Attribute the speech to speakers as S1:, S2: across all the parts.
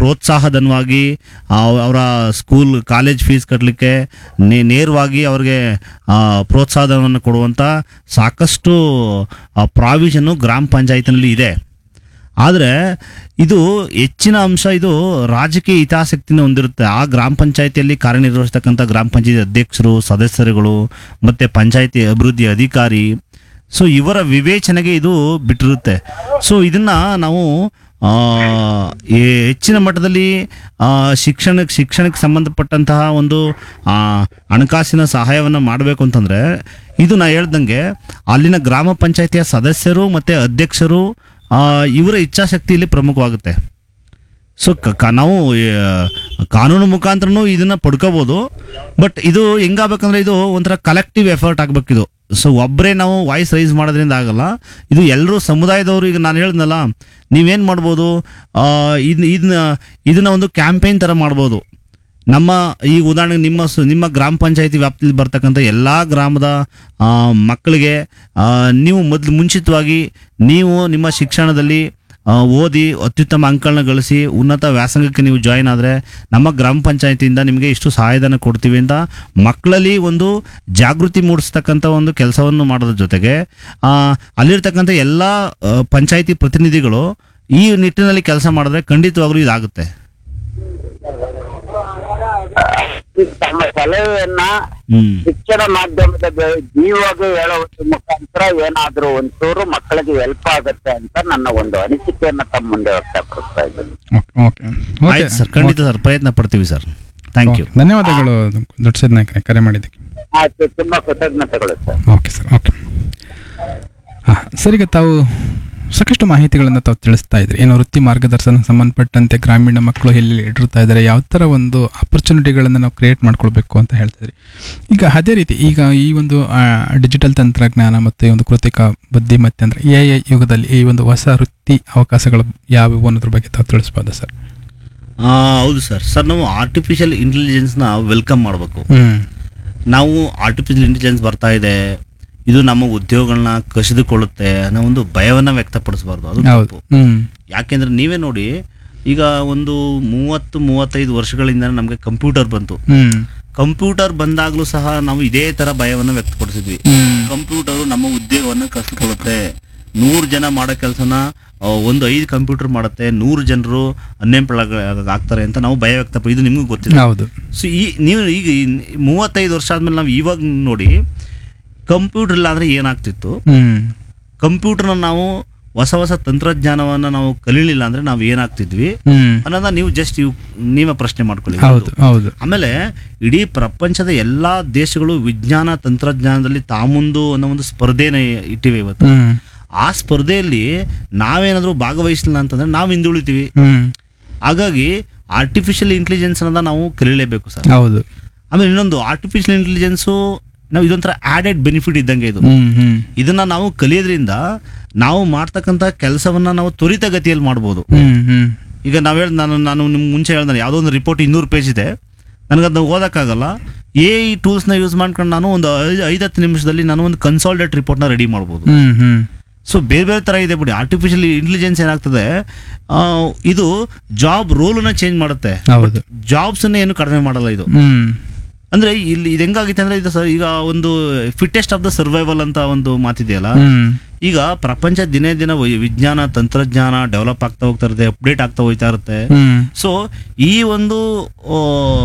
S1: ಪ್ರೋತ್ಸಾಹಧನವಾಗಿ ಅವರ school college fees ಕಟ್ಟಲಿಕ್ಕೆ ನೇರವಾಗಿ ಅವ್ರಿಗೆ ಆ, ಪ್ರೋತ್ಸಾಹಧನವನ್ನು ಕೊಡುವಂಥ ಸಾಕಷ್ಟು ಪ್ರಾವಿಷನ್ನು ಗ್ರಾಮ ಪಂಚಾಯತ್ನಲ್ಲಿ ಇದೆ ಆದರೆ ಇದು ಹೆಚ್ಚಿನ ಅಂಶ ಇದು ರಾಜಕೀಯ ಹಿತಾಸಕ್ತಿನ ಹೊಂದಿರುತ್ತೆ ಆ ಗ್ರಾಮ ಪಂಚಾಯತಿಯಲ್ಲಿ ಕಾರ್ಯನಿರ್ವಹಿಸ್ತಕ್ಕಂಥ ಗ್ರಾಮ ಪಂಚಾಯತಿ ಅಧ್ಯಕ್ಷರು ಸದಸ್ಯರುಗಳು ಮತ್ತು ಪಂಚಾಯತಿ ಅಭಿವೃದ್ಧಿ ಅಧಿಕಾರಿ ಸೊ ಇವರ ವಿವೇಚನೆಗೆ ಇದು ಬಿಟ್ಟಿರುತ್ತೆ ಸೊ ಇದನ್ನು ನಾವು ಆ, ಈ ಹೆಚ್ಚಿನ ಮಟ್ಟದಲ್ಲಿ ಆ, ಶಿಕ್ಷಣಕ್ಕೆ ಶಿಕ್ಷಣಕ್ಕೆ ಸಂಬಂಧಪಟ್ಟಂತಹ ಒಂದು ಆ, ಹಣಕಾಸಿನ ಸಹಾಯವನ್ನು ಮಾಡಬೇಕು ಅಂತಂದರೆ ಇದು ನಾ ಹೇಳ್ದಂಗೆ ಅಲ್ಲಿನ ಗ್ರಾಮ ಪಂಚಾಯತಿಯ ಸದಸ್ಯರು ಮತ್ತು ಅಧ್ಯಕ್ಷರು ಆ, ಇವರ ಇಚ್ಛಾಶಕ್ತಿ ಇಲ್ಲಿ ಪ್ರಮುಖವಾಗುತ್ತೆ ಸೊ ಕ- ಕ- ನಾವು ಆ, ಕಾನೂನು ಮುಖಾಂತರನೂ ಇದನ್ನ ಪಡ್ಕೋಬೋದು ಬಟ್ ಇದು ಹೆಂಗಾಗಬೇಕಂದ್ರೆ ಇದು ಒಂಥರ ಕಲೆಕ್ಟಿವ್ ಎಫರ್ಟ್ ಆಗ್ಬೇಕಿದು ಸೊ ಒಬ್ಬರೇ ನಾವು ವಾಯ್ಸ್ ರೈಸ್ ಮಾಡೋದ್ರಿಂದ ಆಗಲ್ಲ ಇದು ಎಲ್ಲರೂ ಸಮುದಾಯದವರು ಈಗ ನಾನು ಹೇಳಿದ್ನಲ್ಲ ನೀವೇನು ಮಾಡ್ಬೋದು ಆ, ಇದ್ನ ಇದನ್ನ ಇದನ್ನ ಒಂದು ಕ್ಯಾಂಪೇನ್ ಥರ ಮಾಡ್ಬೋದು ನಮ್ಮ ಈಗ ಉದಾಹರಣೆಗೆ ನಿಮ್ಮ ಸು- ನಿಮ್ಮ ಗ್ರಾಮ ಪಂಚಾಯತಿ ವ್ಯಾಪ್ತಿಯಲ್ಲಿ ಬರ್ತಕ್ಕಂಥ ಎಲ್ಲ ಗ್ರಾಮದ ಆ, ಮಕ್ಕಳಿಗೆ ಆ, ನೀವು ಮೊದಲು ಮುಂಚಿತವಾಗಿ ನೀವು ನಿಮ್ಮ ಶಿಕ್ಷಣದಲ್ಲಿ ಆ, ಓದಿ ಅತ್ಯುತ್ತಮ ಅಂಕಗಳನ್ನ ಗಳಿಸಿ ಉನ್ನತ ವ್ಯಾಸಂಗಕ್ಕೆ ನೀವು ಜಾಯಿನ್ ಆದರೆ ನಮ್ಮ ಗ್ರಾಮ ಪಂಚಾಯತಿಯಿಂದ ನಿಮಗೆ ಇಷ್ಟು ಸಹಾಯಧನ ಕೊಡ್ತೀವಿ ಅಂತ ಮಕ್ಕಳಲ್ಲಿ ಒಂದು ಜಾಗೃತಿ ಮೂಡಿಸ್ತಕ್ಕಂಥ ಒಂದು ಕೆಲಸವನ್ನು ಮಾಡೋದ್ರ ಜೊತೆಗೆ ಆ, ಅಲ್ಲಿರ್ತಕ್ಕಂಥ ಎಲ್ಲ ಪಂಚಾಯತಿ ಪ್ರತಿನಿಧಿಗಳು ಈ ನಿಟ್ಟಿನಲ್ಲಿ ಕೆಲಸ ಮಾಡಿದ್ರೆ ಖಂಡಿತವಾಗ್ಲೂ ಇದಾಗುತ್ತೆ
S2: ತಮ್ಮ ಸಲಹೆಯನ್ನ
S1: ಹ್ಮ್
S2: ಶಿಕ್ಷಣ ಮಾಧ್ಯಮದ ಬೆ- ಜೀವಗೆ ಹೇಳೋದ್ರ ಮುಖಾಂತರ ಏನಾದ್ರೂ ಒಂಚೂರು ಮಕ್ಕಳಿಗೆ ಹೆಲ್ಪ್ ಆಗುತ್ತೆ ಅಂತ ನನ್ನ ಒಂದು ಅನಿಸಿಕೆಯನ್ನ ತಮ್ಮ ಮುಂದೆ ವ್ಯಕ್ತಪಡಿಸ್ತಾ ಇದ್ದೀನಿ
S3: ಓಕೆ ಓಕೆ
S1: ಆಯ್ತು ಸರ್ ಖಂಡಿತ ಸರ್ ಪ್ರಯತ್ನ ಪಡ್ತೀವಿ ಸರ್ ಥ್ಯಾಂಕ್ ಯು
S3: ಧನ್ಯವಾದಗಳು ದೊಡ್ಡ ನಾಯಕರೇ ಕರೆ ಮಾಡಿದ್ದಕ್ಕೆ
S2: ಆಯ್ತು ತುಂಬಾ ಕೃತಜ್ಞತೆಗಳು ಸರ್
S3: ಓಕೆ ಸರ್ ಓಕೆ ಹಾಂ ಸರ್ ಈಗ ತಾವು ಸಾಕಷ್ಟು ಮಾಹಿತಿಗಳನ್ನು ತಾವು ತಿಳಿಸ್ತಾ ಇದ್ರಿ ಏನು ವೃತ್ತಿ ಮಾರ್ಗದರ್ಶನ ಸಂಬಂಧಪಟ್ಟಂತೆ ಗ್ರಾಮೀಣ ಮಕ್ಕಳು ಎಲ್ಲಿ ಇಟ್ಟಿರ್ತಾ ಇದ್ದಾರೆ ಯಾವ ಥರ ಒಂದು ಆಪರ್ಚುನಿಟಿಗಳನ್ನು ನಾವು ಕ್ರಿಯೇಟ್ ಮಾಡ್ಕೊಳ್ಬೇಕು ಅಂತ ಹೇಳ್ತಿದ್ರಿ ಈಗ ಅದೇ ರೀತಿ ಈಗ ಈ ಒಂದು ಡಿಜಿಟಲ್ ತಂತ್ರಜ್ಞಾನ ಮತ್ತು ಈ ಒಂದು ಕೃತಿಕ ಬುದ್ಧಿಮತ್ತೆ ಅಂದರೆ ಎ ಐ ಯುಗದಲ್ಲಿ ಈ ಒಂದು ಹೊಸ ವೃತ್ತಿ ಅವಕಾಶಗಳು ಯಾವುವು ಅನ್ನೋದ್ರ ಬಗ್ಗೆ ತಾವು ತಿಳಿಸ್ಬೋದಾ ಸರ್
S1: ಆ, ಹೌದು ಸರ್ ಸರ್ ನಾವು ಆರ್ಟಿಫಿಷಿಯಲ್ ಇಂಟೆಲಿಜೆನ್ಸ್ನ ವೆಲ್ಕಮ್ ಮಾಡಬೇಕು
S3: ಹ್ಞೂ
S1: ನಾವು ಆರ್ಟಿಫಿಷಿಯಲ್ ಇಂಟೆಲಿಜೆನ್ಸ್ ಬರ್ತಾ ಇದೆ ಇದು ನಮ್ಮ ಉದ್ಯೋಗಗಳನ್ನ ಕಸಿದುಕೊಳ್ಳುತ್ತೆ ಅನ್ನೋ ಒಂದು ಭಯವನ್ನ ವ್ಯಕ್ತಪಡಿಸಬಾರ್ದು ಅದು
S3: ಹೌದು
S1: ತಪ್ಪು
S3: ಹ್ಞೂ
S1: ಯಾಕೆಂದ್ರೆ ನೀವೇ ನೋಡಿ ಈಗ ಒಂದು ಮೂವತ್ತು ಮೂವತ್ತೈದು ವರ್ಷಗಳಿಂದ ನಮಗೆ ಕಂಪ್ಯೂಟರ್ ಬಂತು
S3: ಹ್ಞೂ
S1: ಕಂಪ್ಯೂಟರ್ ಬಂದಾಗಲೂ ಸಹ ನಾವು ಇದೇ ತರ ಭಯವನ್ನು ವ್ಯಕ್ತಪಡಿಸಿದ್ವಿ
S3: ಹ್ಮ್.
S1: ಕಂಪ್ಯೂಟರ್ ನಮ್ಮ ಉದ್ಯೋಗವನ್ನು ಕಸಿದುಕೊಳ್ಳುತ್ತೆ ನೂರು ಜನ ಮಾಡೋ ಕೆಲಸನ ಒಂದು ಐದು ಕಂಪ್ಯೂಟರ್ ಮಾಡುತ್ತೆ ನೂರು ಜನರು ಅನ್ಎಂಪ್ಲಾಯ್ ಆಗ್ತಾರೆ ಅಂತ ನಾವು ಭಯ ವ್ಯಕ್ತಪ ಇದು ನಿಮಗೂ ಗೊತ್ತಿದೆ
S3: ಹೌದು
S1: ಸೊ ಈ ನೀವು ಈಗ ಈ ಮೂವತ್ತೈದು ವರ್ಷ ಆದ್ಮೇಲೆ ನಾವು ಇವಾಗ ನೋಡಿ ಕಂಪ್ಯೂಟರ್ ಇಲ್ಲ ಅಂದ್ರೆ ಏನಾಗ್ತಿತ್ತು
S3: ಹ್ಞೂ
S1: ಕಂಪ್ಯೂಟರ್ನ ನಾವು ಹೊಸ ಹೊಸ ತಂತ್ರಜ್ಞಾನವನ್ನ ನಾವು ಕಲೀಲಿಲ್ಲ ಅಂದ್ರೆ ನಾವು ಏನಾಗ್ತಿದ್ವಿ
S3: ಹ್ಞೂ
S1: ಅನ್ನೋದನ್ನ ನೀವು ಜಸ್ಟ್ ನೀವೇ ಪ್ರಶ್ನೆ ಮಾಡ್ಕೊಳ್ಳಿ
S3: ಹೌದು ಹೌದು
S1: ಆಮೇಲೆ ಇಡೀ ಪ್ರಪಂಚದ ಎಲ್ಲಾ ದೇಶಗಳು ವಿಜ್ಞಾನ ತಂತ್ರಜ್ಞಾನದಲ್ಲಿ ತಾಮುಂದು ಅನ್ನೋ ಒಂದು ಸ್ಪರ್ಧೆನ ಇಟ್ಟಿವೆ ಇವತ್ತು
S3: ಹ್ಮ್
S1: ಆ ಸ್ಪರ್ಧೆಯಲ್ಲಿ ನಾವೇನಾದ್ರೂ ಭಾಗವಹಿಸಲಿಲ್ಲ ಅಂತಂದ್ರೆ ನಾವು ಹಿಂದುಳಿತೀವಿ
S3: ಹ್ಮ್
S1: ಹಾಗಾಗಿ ಆರ್ಟಿಫಿಷಿಯಲ್ ಇಂಟೆಲಿಜೆನ್ಸ್ ಅನ್ನೋದ ನಾವು ಕಲೀಲೇಬೇಕು ಸರ್
S3: ಹೌದು
S1: ಆಮೇಲೆ ಇನ್ನೊಂದು ಆರ್ಟಿಫಿಷಿಯಲ್ ಇಂಟೆಲಿಜೆನ್ಸು ನಾವು ಇದೊಂಥರ ಆಡೆಡ್ ಬೆನಿಫಿಟ್ ಇದ್ದಂಗೆ ಇದು
S3: ಹ್ಮ್ ಹ್ಮ್
S1: ಇದನ್ನ ನಾವು ಕಲಿಯೋದ್ರಿಂದ ನಾವು ಮಾಡ್ತಕ್ಕಂಥ ಕೆಲಸವನ್ನ ನಾವು ತ್ವರಿತಗತಿಯಲ್ಲಿ ಮಾಡ್ಬೋದು
S3: ಹ್ಮ್ ಹ್ಮ್
S1: ಈಗ ನಾವು ಹೇಳಿ ನಾನು ನಾನು ನಿಮ್ಗೆ ಮುಂಚೆ ಹೇಳ್ದೆ ಯಾವುದೋ ಒಂದು ರಿಪೋರ್ಟ್ ಇನ್ನೂರು ಪೇಜ್ ಇದೆ ನನಗದನ್ನ ಓದೋಕ್ಕಾಗಲ್ಲ ಎ ಈ ಟೂಲ್ಸ್ನ ಯೂಸ್ ಮಾಡ್ಕೊಂಡು ನಾನು ಒಂದು ಐದು ಐದತ್ತು ನಿಮಿಷದಲ್ಲಿ ನಾನು ಒಂದು ಕನ್ಸಾಲ್ಡೇಟ್ ರಿಪೋರ್ಟ್ನ ರೆಡಿ ಮಾಡ್ಬೋದು
S3: ಹ್ಮ್ ಹ್ಮ್
S1: ಸೊ ಬೇರೆ ಬೇರೆ ಥರ ಇದೆ ಬಿಡಿ ಆರ್ಟಿಫಿಷಿಯಲ್ ಇಂಟೆಲಿಜೆನ್ಸ್ ಏನಾಗ್ತದೆ ಆ, ಇದು ಜಾಬ್ ರೋಲನ್ನ ಚೇಂಜ್ ಮಾಡುತ್ತೆ
S3: ಹೌದು
S1: ಜಾಬ್ಸನ್ನ ಏನು ಕಡಿಮೆ ಮಾಡಲ್ಲ ಇದು
S3: ಹ್ಮ್
S1: ಅಂದ್ರೆ ಇಲ್ಲಿ ಇದು ಹೆಂಗಾಗಿತ್ತು ಅಂದ್ರೆ ಇದು ಸರ್ ಈಗ ಒಂದು ಫಿಟ್ಟೆಸ್ಟ್ ಆಫ್ ದ ಸರ್ವೈವಲ್ ಅಂತ ಒಂದು ಮಾತಿದೆಯಲ್ಲ
S3: ಹ್ಮ್
S1: ಈಗ ಪ್ರಪಂಚ ದಿನೇ ದಿನ ವೈ- ವಿಜ್ಞಾನ ತಂತ್ರಜ್ಞಾನ ಡೆವಲಪ್ ಆಗ್ತಾ ಹೋಗ್ತಾ ಇರುತ್ತೆ ಅಪ್ಡೇಟ್ ಆಗ್ತಾ ಹೋಗ್ತಾ ಇರುತ್ತೆ
S3: ಹ್ಮ್
S1: ಸೊ ಈ ಒಂದು ಆ,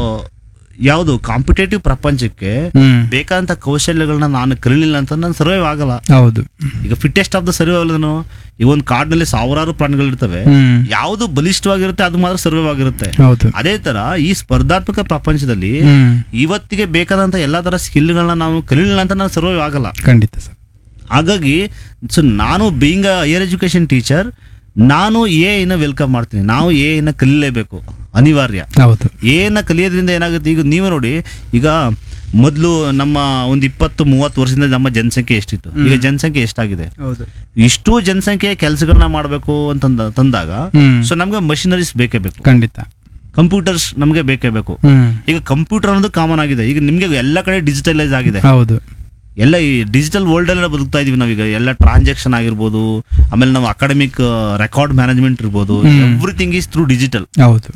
S1: ಯಾವುದು ಕಾಂಪಿಟೇಟಿವ್ ಪ್ರಪಂಚಕ್ಕೆ
S3: ಹ್ಮ್
S1: ಬೇಕಾದಂತ ಕೌಶಲ್ಯಗಳನ್ನ ನಾನು ಕಲಿಲಿಲ್ಲ ಅಂತ ನಾನು ಸರ್ವೈವ್ ಆಗಲ್ಲ
S3: ಹೌದು
S1: ಈಗ ಫಿಟ್ಟೆಸ್ಟ್ ಆಫ್ ದ ಸರ್ವೈವಲ್ ಈ ಒಂದು ಕಾಡಿನಲ್ಲಿ ಸಾವಿರಾರು ಪ್ರಾಣಿಗಳಿರ್ತವೆ
S3: ಹ್ಮ್
S1: ಯಾವುದು ಬಲಿಷ್ಠವಾಗಿರುತ್ತೆ ಅದು ಮಾತ್ರ ಸರ್ವೈವ್ ಆಗಿರುತ್ತೆ
S3: ಹೌದು
S1: ಅದೇ ತರ ಈ ಸ್ಪರ್ಧಾತ್ಮಕ ಪ್ರಪಂಚದಲ್ಲಿ
S3: ಹ್ಮ್
S1: ಇವತ್ತಿಗೆ ಬೇಕಾದಂತ ಎಲ್ಲಾ ತರ ಸ್ಕಿಲ್ಗಳನ್ನ ನಾವು ಕಲಿಲಿಲ್ಲ ಅಂತ ನಾನು ಸರ್ವೈವ್ ಆಗಲ್ಲ
S3: ಖಂಡಿತ ಸರ್
S1: ಹಾಗಾಗಿ ಸೊ ನಾನು being uh higher education teacher ನಾನು ಎ ನ ವೆಲ್ಕಮ್ ಮಾಡ್ತೀನಿ ನಾವು ಎ ನ ಕಲೀಲೇಬೇಕು ಅನಿವಾರ್ಯ
S3: ಹೌದು
S1: ಏನ ಕಲಿಯೋದ್ರಿಂದ ಏನಾಗುತ್ತೆ ಈಗ ನೀವೇ ನೋಡಿ ಈಗ ಮೊದಲು ನಮ್ಮ ಒಂದು ಇಪ್ಪತ್ತು ಮೂವತ್ತು ವರ್ಷದಿಂದ ನಮ್ಮ ಜನಸಂಖ್ಯೆ ಎಷ್ಟಿತ್ತು ಈಗ ಜನಸಂಖ್ಯೆ ಎಷ್ಟಾಗಿದೆ
S3: ಹೌದು
S1: ಇಷ್ಟು ಜನಸಂಖ್ಯೆ ಕೆಲಸಗಳನ್ನ ಮಾಡಬೇಕು ಅಂತಂದ ತಂದಾಗ
S3: ಹ್ಮ್
S1: ಸೊ ನಮ್ಗೆ ಮಷಿನರೀಸ್ ಬೇಕೇ ಬೇಕು
S3: ಖಂಡಿತ
S1: ಕಂಪ್ಯೂಟರ್ಸ್ ನಮಗೆ ಬೇಕೇ ಬೇಕು
S3: ಹ್ಮ್
S1: ಈಗ ಕಂಪ್ಯೂಟರ್ ಅನ್ನೋದು ಕಾಮನ್ ಆಗಿದೆ ಈಗ ನಿಮ್ಗೆ ಎಲ್ಲ ಕಡೆ ಡಿಜಿಟಲೈಸ್ ಆಗಿದೆ
S3: ಹೌದು
S1: ಎಲ್ಲ ಈ ಡಿಜಿಟಲ್ ವರ್ಲ್ಡ್ ಅಲ್ಲ ಬದುಕ್ತಾ ಇದೀವಿ ನಾವೀಗ ಎಲ್ಲ ಟ್ರಾನ್ಸಾಕ್ಷನ್ ಆಗಿರ್ಬೋದು ಆಮೇಲೆ ನಾವು ಅಕಾಡೆಮಿಕ್ ರೆಕಾರ್ಡ್ ಮ್ಯಾನೇಜ್ಮೆಂಟ್ ಇರ್ಬೋದು ಎವ್ರಿಥಿಂಗ್ ಈಸ್ ಥ್ರೂ ಡಿಜಿಟಲ್
S3: ಹೌದು